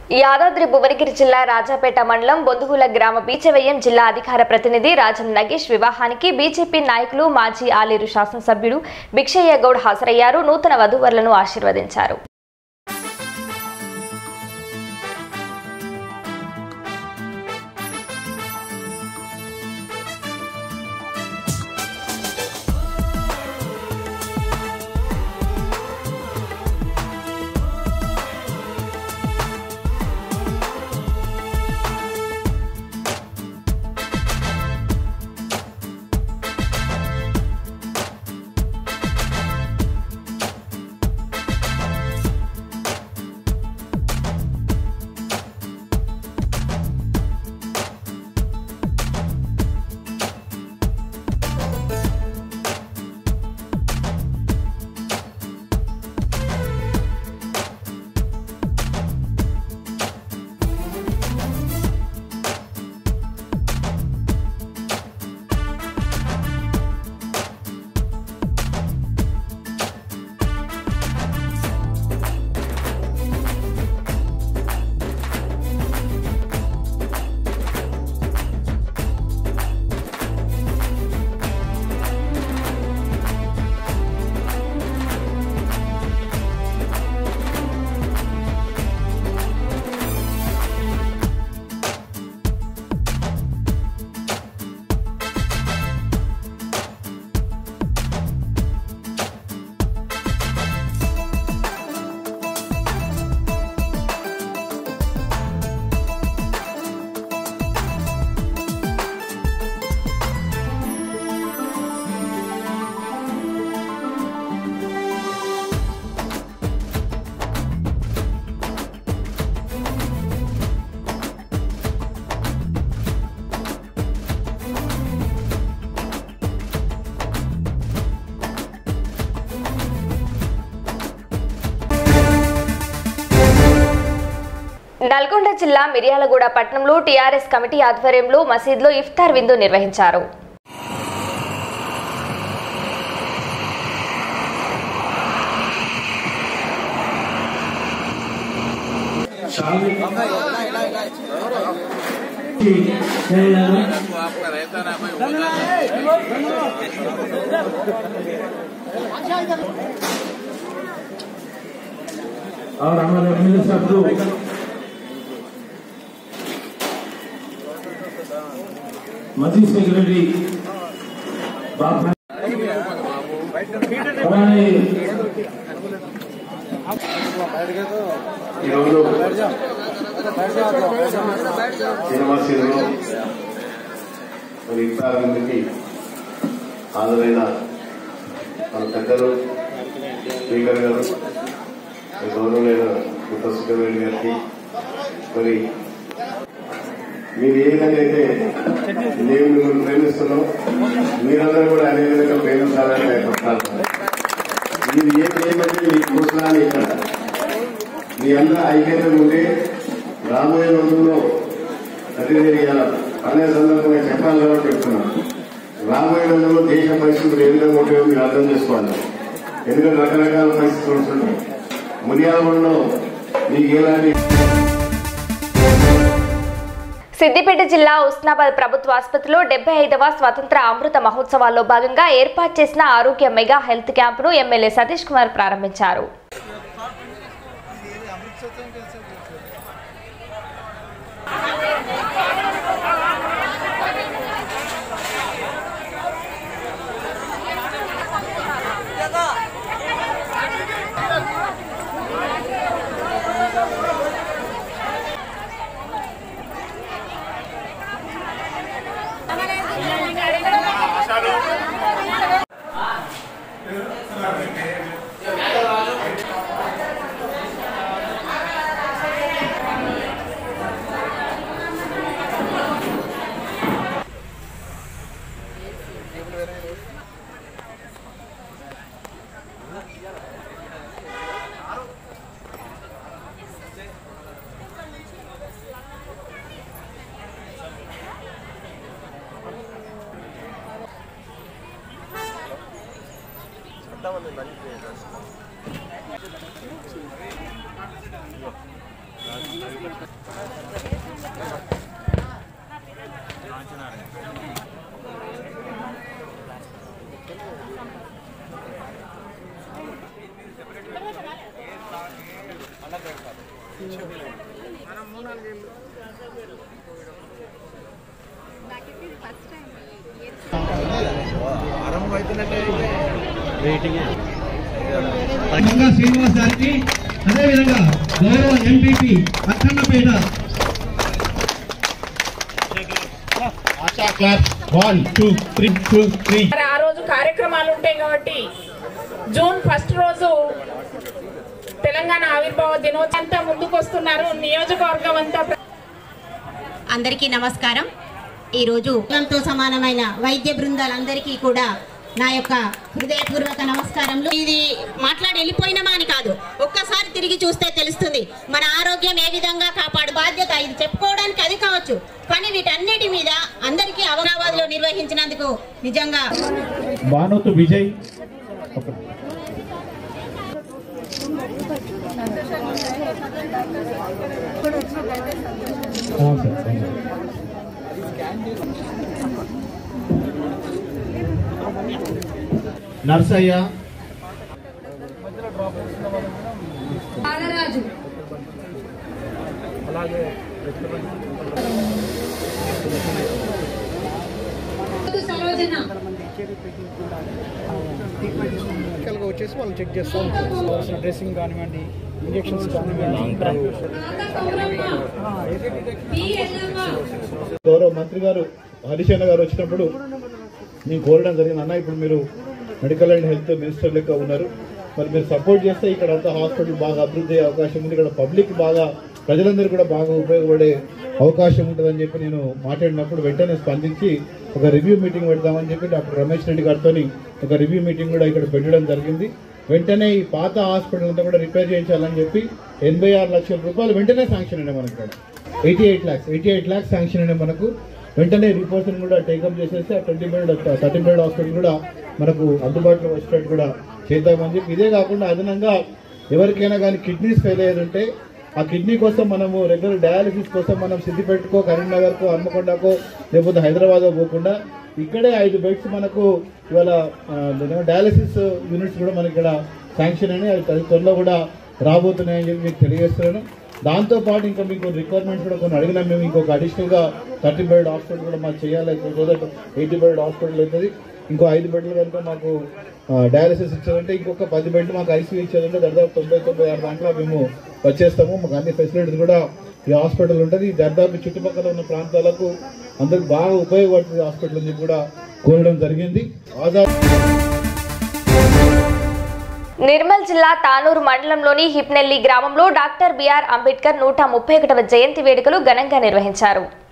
యాదాద్రి భువనగిరి జిల్లా రాజాపేట మండలం బొందుగుల గ్రామ బీచవయ్యం జిల్లా అధికార ప్రతినిధి రాజం నగేష్ వివాహానికి బీజేపీ నాయకులు మాజీ ఆలేరు శాసనసభ్యుడు భిక్షయ్య గౌడ్ హాజరయ్యారు నూతన వధూవరులను ఆశీర్వదించారు నల్గొండ జిల్లా మిర్యాలగూడ పట్టణంలో టీఆర్ఎస్ కమిటీ ఆధ్వర్యంలో మసీద్లో ఇఫ్తార్ విందు నిర్వహించారు और हमारे एमएलए साहब जो मजीद सेक्रेटरी बाप हमारे ఈరోజు సినిమాసీలో మరి ఇఫ్తార్ విందుకి హాజరైన మన పెద్దలు స్పీకర్ గారు మరి గౌరవమైన ముత్త సుఖవేణి గారికి మరి మీరు ఏ విధంగా అయితే నేను మిమ్మల్ని ప్రేమిస్తున్నాం మీరందరూ కూడా అదే విధంగా ప్రేమించాలని నేను చెప్తాను మీరు ఏ ఏమంటే మీ కోసలాన్ని ఇక్కడ మీ అందరూ ఐక్యత ఉంటే రాబోయే రోజుల్లో ప్రతిదీ అనే సందర్భంగా చెప్పాలి కాబట్టి చెప్తున్నాను రాబోయే రోజుల్లో దేశ పరిస్థితులు ఏ విధంగా ఉంటాయో మీరు అర్థం చేసుకోవాలి ఎందుకంటే రకరకాల పరిస్థితులు ఉంటుంటాయి మునియాలలో మీకు ఎలాంటి సిద్దిపేట జిల్లా ఉస్నాబాద్ ప్రభుత్వ ఆసుపత్రిలో డెబ్బై ఐదవ స్వతంత్ర అమృత మహోత్సవాల్లో భాగంగా ఏర్పాటు చేసిన ఆరోగ్య మెగా హెల్త్ క్యాంపును ఎమ్మెల్యే సతీష్ కుమార్ ప్రారంభించారు గంగా శ్రీనివాస్ గారికి అదేవిధంగా గౌరవ MPP Akkannapeta one two three two three మరి ఆ రోజు కార్యక్రమాలు ఉంటాయి కాబట్టి జూన్ ఫస్ట్ రోజు తెలంగాణ ఆవిర్భావ దినోత్సవం అంతా ముందుకు వస్తున్నారు నియోజకవర్గం అంతా అందరికీ నమస్కారం ఈరోజు కులంతో సమానమైన వైద్య బృందాలందరికీ కూడా నా యొక్క హృదయపూర్వక నమస్కారములు ఇది మాట్లాడి వెళ్ళిపోయినామా అని కాదు ఒక్కసారి తిరిగి చూస్తే తెలుస్తుంది మన ఆరోగ్యం ఏ విధంగా కాపాడు బాధ్యత ఇది చెప్పుకోవడానికి అది కావచ్చు కానీ వీటన్నిటి మీద అందరికీ అవగాహనలో నిర్వహించినందుకు నిజంగా భానుతు విజయ్ నర్సయ్య టెక్నికల్గా వచ్చేసి వాళ్ళు చెక్ చేస్తాం కావాల్సిన డ్రెస్సింగ్ కానివ్వండి ఇంజెక్షన్స్ కానివ్వండి గౌరవ మంత్రి గారు హరిశన్న గారు వచ్చినప్పుడు నేను కోరడం జరిగింది అన్న ఇప్పుడు మీరు మెడికల్ అండ్ హెల్త్ మినిస్టర్ లెక్క ఉన్నారు మరి మీరు సపోర్ట్ చేస్తే ఇక్కడ అంతా హాస్పిటల్ బాగా అభివృద్ధి అయ్యే అవకాశం ఉంది ఇక్కడ పబ్లిక్ బాగా ప్రజలందరూ కూడా బాగా ఉపయోగపడే అవకాశం ఉంటుందని చెప్పి నేను మాట్లాడినప్పుడు వెంటనే స్పందించి ఒక రివ్యూ మీటింగ్ పెడదామని చెప్పి డాక్టర్ రమేష్ రెడ్డి గారితో ఒక రివ్యూ మీటింగ్ కూడా ఇక్కడ పెట్టడం జరిగింది వెంటనే ఈ పాత హాస్పిటల్ అంతా కూడా రిపేర్ చేయించాలని చెప్పి ఎనభై ఆరు లక్షల రూపాయలు వెంటనే శాంక్షన్ అయినాయి మనకి ఇక్కడ eighty eight lakhs eighty eight lakhs sanction అయినాయి మనకు వెంటనే రిపోర్ట్స్ కూడా టేకప్ చేసేసి ఆ twenty bed thirty bed hospital కూడా మనకు అందుబాటులో వచ్చేటట్టు కూడా చేద్దామని చెప్పి ఇదే కాకుండా అదనంగా ఎవరికైనా కానీ కిడ్నీస్ ఫెయిల్ అయ్యేది ఉంటే ఆ కిడ్నీ కోసం మనము రెగ్యులర్ డయాలసిస్ కోసం మనం సిద్దిపేటకో కరీంనగర్కో హన్మకొండకో లేకపోతే హైదరాబాద్ పోకుండా ఇక్కడే ఐదు బెడ్స్ మనకు ఇవాళ డయాలసిస్ యూనిట్స్ కూడా మనకి ఇక్కడ శాంక్షన్ అని అది త్వర- త్వరలో కూడా రాబోతున్నాయని చెప్పి మీకు తెలియజేస్తున్నాను దాంతో పాటు ఇంకా మీకు రిక్వైర్మెంట్స్ కూడా కొన్ని అడిగినాం మేము ఇంకొక అడిషనల్ గా థర్టీ బెడ్ హాస్పిటల్ కూడా మాకు చేయాలి so that eighty bed hospital అవుతుంది ఇంకో ఐదు బెడ్లు కనుక మాకు డయాలసిస్ ఇచ్చారంటే ఇంకొక పది బెడ్లు మాకు ఐసీయూ ఇచ్చారంటే దాదాపు తొంభై తొంభై ఆరు దాంట్లో మేము వచ్చేస్తాము మాకు అన్ని ఫెసిలిటీస్ కూడా ఈ హాస్పిటల్ ఉంటుంది దాదాపు చుట్టుపక్కల ఉన్న ప్రాంతాలకు అందరికి బాగా ఉపయోగపడుతుంది హాస్పిటల్ అని చెప్పి కూడా కోరడం జరిగింది ఆధార్ నిర్మల్ జిల్లా తానూరు మండలంలోని హిప్నెల్లి గ్రామంలో డాక్టర్ బిఆర్ అంబేద్కర్ నూట ముప్పై ఒకటవ జయంతి వేడుకలు ఘనంగా నిర్వహించారు